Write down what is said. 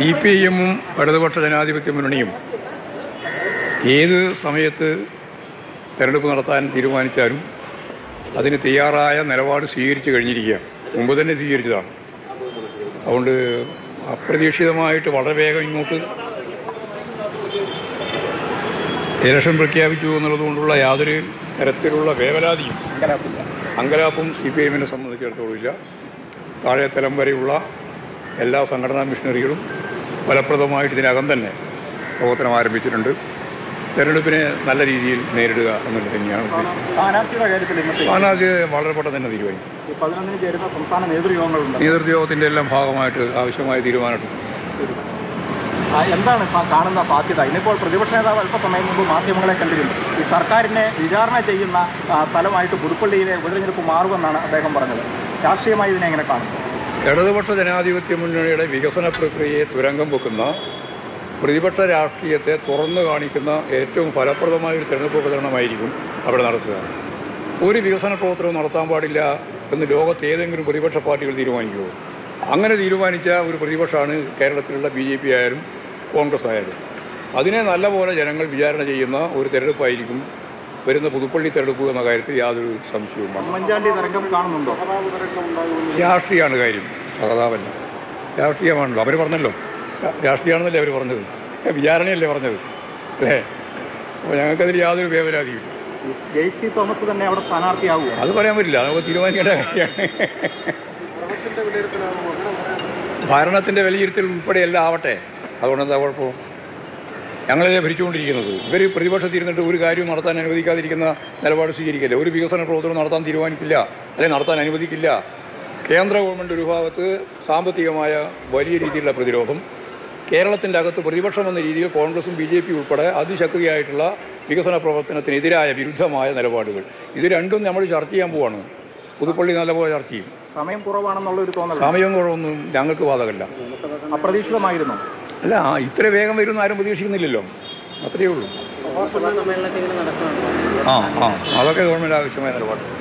C P I എമ്മും ഇടതുപക്ഷ ജനാധിപത്യ മുന്നണിയും ഏത് സമയത്ത് തെരഞ്ഞെടുപ്പ് നടത്താൻ തീരുമാനിച്ചാലും അതിന് തയ്യാറായ നിലപാട് സ്വീകരിച്ചു കഴിഞ്ഞിരിക്കുകയാണ് മുമ്പ് തന്നെ സ്വീകരിച്ചതാണ് അതുകൊണ്ട് അപ്രതീക്ഷിതമായിട്ട് വളരെ വേഗം ഇങ്ങോട്ട് ഇലക്ഷൻ പ്രഖ്യാപിച്ചു എന്നുള്ളതുകൊണ്ടുള്ള യാതൊരു തരത്തിലുള്ള വേവലാതിയും അങ്കലാപ്പും സി പി എമ്മിനെ സംബന്ധിച്ചിടത്തോളം ഇല്ല താഴെ തലം വരെയുള്ള എല്ലാ സംഘടനാ മിഷനറികളും ഫലപ്രദമായിട്ട് ഇതിനകം തന്നെ പ്രവർത്തനം ആരംഭിച്ചിട്ടുണ്ട് തെരഞ്ഞെടുപ്പിനെ നല്ല രീതിയിൽ നേരിടുക എന്നുള്ളത് തന്നെയാണ് ഉദ്ദേശിക്കുന്നത് സ്ഥാനാർത്ഥിയുടെ കാര്യത്തിൽ ഇന്നത്തെ സ്ഥാനാർത്ഥി വളരെ പെട്ടെന്ന് തന്നെ തീരുമാനിക്കും ഈ പതിനൊന്നിന് ചേരുന്ന സംസ്ഥാന നേതൃയോഗങ്ങളുണ്ട് നേതൃത്വത്തിൻ്റെ എല്ലാം ഭാഗമായിട്ട് ആവശ്യമായ തീരുമാനമെടുക്കും ആ, എന്താണ് സാ- കാണുന്ന സാധ്യത ഇന്നിപ്പോൾ പ്രതിപക്ഷ നേതാവ് അല്പസമയം മുമ്പ് മാധ്യമങ്ങളെ കണ്ടിരുന്നു ഈ സർക്കാരിനെ വിചാരണ ചെയ്യുന്ന ആ, സ്ഥലമായിട്ട് പുതുപ്പള്ളിയിലെ ഉപതെരഞ്ഞെടുപ്പ് മാറുമെന്നാണ് അദ്ദേഹം പറഞ്ഞത് രാഷ്ട്രീയമായി ഇതിനെ എങ്ങനെ കാണുന്നു ഇടതുപക്ഷ ജനാധിപത്യ മുന്നണിയുടെ വികസന പ്രക്രിയയെ തുരങ്കം വെക്കുന്ന പ്രതിപക്ഷ രാഷ്ട്രീയത്തെ തുറന്നു കാണിക്കുന്ന ഏറ്റവും ഫലപ്രദമായ ഒരു തെരഞ്ഞെടുപ്പ് പ്രചരണമായിരിക്കും അവിടെ നടത്തുക ഒരു വികസന പ്രവർത്തനവും നടത്താൻ പാടില്ല എന്ന് ലോകത്ത് ഏതെങ്കിലും പ്രതിപക്ഷ പാർട്ടികൾ തീരുമാനിക്കുമോ അങ്ങനെ തീരുമാനിച്ച ഒരു പ്രതിപക്ഷമാണ് കേരളത്തിലുള്ള ബി ജെ പി ആയാലും കോൺഗ്രസ് ആയാലും അതിനെ നല്ലപോലെ ജനങ്ങൾ വിചാരണ ചെയ്യുന്ന ഒരു തെരഞ്ഞെടുപ്പായിരിക്കും വരുന്ന പുതുപ്പള്ളി തെരഞ്ഞെടുപ്പ് എന്ന കാര്യത്തിൽ യാതൊരു സംശയവും വേണ്ട ഉമ്മൻചാണ്ടി തരംഗം കാണുന്നുണ്ടോ രാഷ്ട്രീയമാണ് കാര്യം സഹതാപല്ല രാഷ്ട്രീയമാണല്ലോ അവർ പറഞ്ഞല്ലോ രാ- രാഷ്ട്രീയമാണെന്നല്ലേ അവർ പറഞ്ഞത് ഏ, വിചാരണയല്ലേ പറഞ്ഞത് അല്ലേ അപ്പോൾ ഞങ്ങൾക്കതിൽ യാതൊരു വേവലാതിയും ഈ ജെയ്ക് സി തോമസ് തന്നെ അവിടെ സ്ഥാനാർത്ഥിയാവുമോ അത് പറയാൻ പറ്റില്ല നമുക്ക് തീരുമാനിക്കേണ്ട കാര്യമാണ് ഭരണത്തിൻ്റെ വിലയിരുത്തൽ ഉൾപ്പെടെ എല്ലാം ആവട്ടെ അതുകൊണ്ട് എന്താ കുഴപ്പം ഞങ്ങളിതേ ഭരിച്ചുകൊണ്ടിരിക്കുന്നത് ഇവർ പ്രതിപക്ഷത്തിരുന്നിട്ട് ഒരു കാര്യവും നടത്താൻ അനുവദിക്കാതിരിക്കുന്ന നിലപാട് സ്വീകരിക്കില്ല ഒരു വികസന പ്രവർത്തനം നടത്താൻ തീരുമാനിക്കില്ല അല്ലെങ്കിൽ നടത്താൻ അനുവദിക്കില്ല കേന്ദ്ര ഗവൺമെൻറ് ഒരു ഭാഗത്ത് സാമ്പത്തികമായ വലിയ രീതിയിലുള്ള പ്രതിരോധം കേരളത്തിൻ്റെ അകത്ത് പ്രതിപക്ഷം എന്ന രീതിയിൽ കോൺഗ്രസും ബി ജെ പി ഉൾപ്പെടെ അതിശക്തിയായിട്ടുള്ള വികസന പ്രവർത്തനത്തിനെതിരായ വിരുദ്ധമായ നിലപാടുകൾ ഇത് രണ്ടും നമ്മൾ ചർച്ച ചെയ്യാൻ പോവാണ് പുതുപ്പള്ളി നല്ലപോലെ ചർച്ച ചെയ്യും സമയം കുറവാണെന്നുള്ള ഒരു തോന്നൽ സമയം കുറവൊന്നും ഞങ്ങൾക്ക് ബാധകല്ല അപ്രതീക്ഷിതമായിരുന്നു അല്ല ഇത്ര വേഗം വരുമെന്ന് ആരും പ്രതീക്ഷിക്കുന്നില്ലല്ലോ അത്രയേ ഉള്ളൂ ആ ആ അതൊക്കെ ഗവൺമെൻറ് ആവശ്യമായ നിലപാട്